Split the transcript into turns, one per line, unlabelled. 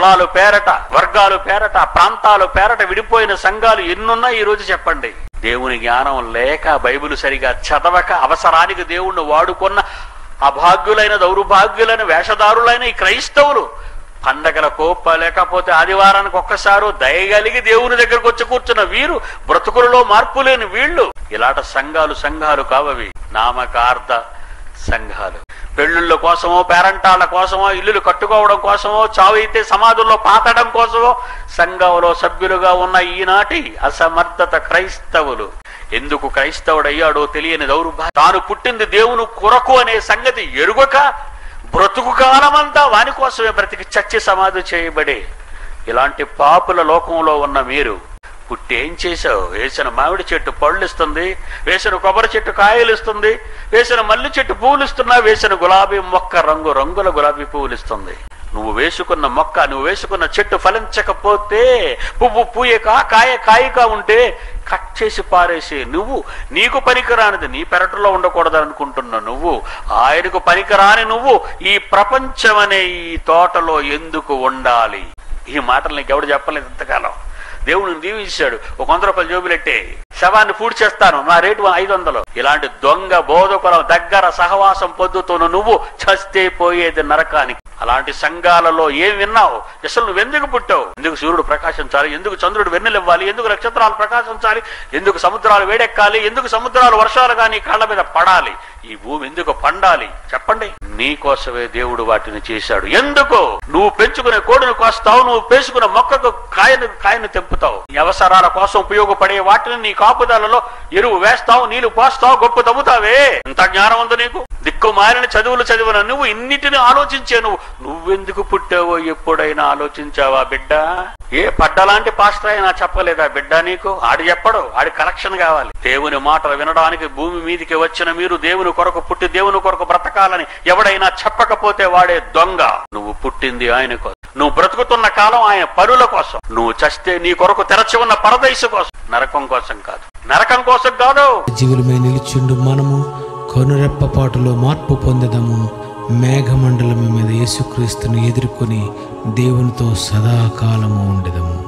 కులాలు పేరట వర్గాలు పేరట ప్రాంతాలు పేరట విడిపోయిన సంఘాలు ఎన్నున్నా ఈ రోజు చెప్పండి దేవుని జ్ఞానం లేక బైబిల్ సరిగా చదవక అవసరానికి దేవుణ్ణి వాడుకున్న అభాగ్యులైన దౌర్భాగ్యులైన వేషధారులైన ఈ క్రైస్తవులు పండగలకో ప- లేకపోతే ఆదివారానికి ఒక్కసారి దయగలిగి దేవుని దగ్గరకు వచ్చి కూర్చున్న వీరు బ్రతుకులలో మార్పు లేని వీళ్ళు ఇలాంట సంఘాలు సంఘాలు కావవి నామకార్థ సంఘాలు పెళ్ళిళ్ళ కోసమో పేరంటాళ్ళ కోసమో ఇల్లులు కట్టుకోవడం కోసమో చావు అయితే సమాధుల్లో పాతడం కోసమో సంఘంలో సభ్యులుగా ఉన్న ఈనాటి అసమర్థత క్రైస్తవులు ఎందుకు క్రైస్తవుడయ్యాడో తెలియని దౌర్భాగ్యం తాను పుట్టింది దేవుని కొరకు అనే సంగతి ఎరుగక బ్రతుకు కాలమంతా వాని కోసమే బ్రతికి చచ్చి సమాధి చేయబడే ఇలాంటి పాపుల లోకంలో ఉన్న మీరు పుట్టి ఏం చేశావు వేసిన మామిడి చెట్టు పళ్ళు ఇస్తుంది వేసిన కొబ్బరి చెట్టు కాయలు ఇస్తుంది వేసిన మల్లి చెట్టు పువ్వులు ఇస్తున్నా వేసిన గులాబీ మొక్క రంగు రంగుల గులాబీ పువ్వులు ఇస్తుంది నువ్వు వేసుకున్న మొక్క నువ్వు వేసుకున్న చెట్టు ఫలించకపోతే పువ్వు పూయక కాయ కాయక ఉంటే కట్ చేసి పారేసి నువ్వు నీకు పనికిరానిది నీ పెరటులో ఉండకూడదు అనుకుంటున్న నువ్వు ఆయనకు పనికిరాని నువ్వు ఈ ప్రపంచం అనే ఈ తోటలో ఎందుకు ఉండాలి ఈ మాటలు నీకు ఎవడు చెప్పలేదు ఇంతకాలం దేవుడిని దీవించాడు ఒక వంద రూపాయలు జోబులెట్టే శవాన్ని పూడ్చి చేస్తాను నా రేటు ఐదు వందలు ఇలాంటి దొంగ బోధకుల దగ్గర సహవాసం పొద్దుతున్న నువ్వు చస్తే పోయేది నరకానికి అలాంటి సంఘాలలో ఏం విన్నావు అసలు నువ్వు ఎందుకు పుట్టావు ఎందుకు సూర్యుడు ప్రకాశించాలి ఎందుకు చంద్రుడు వెన్నెలివ్వాలి ఎందుకు నక్షత్రాలు ప్రకాశించాలి ఎందుకు సముద్రాలు వేడెక్కాలి ఎందుకు సముద్రాలు వర్షాలు కానీ కళ్ళ మీద పడాలి ఈ భూమి ఎందుకు పండాలి చెప్పండి నీ కోసమే దేవుడు వాటిని చేశాడు ఎందుకు నువ్వు పెంచుకునే కోడిని కోస్తావు నువ్వు పేసుకునే మొక్కకు కాయను కాయను తెంపుతావు నీ అవసరాల కోసం ఉపయోగపడే వాటిని నీ కాపుదలలో ఎరువు వేస్తావు నీళ్లు పోస్తావు గొప్ప తవ్వుతావే ఇంత జ్ఞానం ఉంది నీకు దిక్కు మారిన చదువులు చదివిన నువ్వు ఇన్నిటిని ఆలోచించే నువ్వు నువ్వెందుకు పుట్టావో ఎప్పుడైనా ఆలోచించావా బిడ్డ ఏ పడ్డలాంటి పాస్టర్ అయినా చెప్పలేదా బిడ్డ నీకు ఆడి చెప్పడు ఆడి కలెక్షన్ కావాలి దేవుని మాటలు వినడానికి భూమి మీదికి వచ్చిన మీరు దేవుని కొరకు పుట్టి దేవుని కొరకు బ్రతకాలని ఎవడైనా చెప్పకపోతే వాడే దొంగ నువ్వు పుట్టింది ఆయన కోసం నువ్వు బ్రతుకుతున్న కాలం ఆయన పనుల కోసం నువ్వు చస్తే నీ కొరకు తెరచి ఉన్న పరదైసు కోసం నరకం కోసం కాదు నరకం కోసం కాదు
జీవులమై నిలిచిండు మనము కనురెప్పపాటులో మార్పు పొందదము మేఘమండలము మీద యేసుక్రీస్తుని ఎదుర్కొని దేవునితో సదాకాలము ఉండదము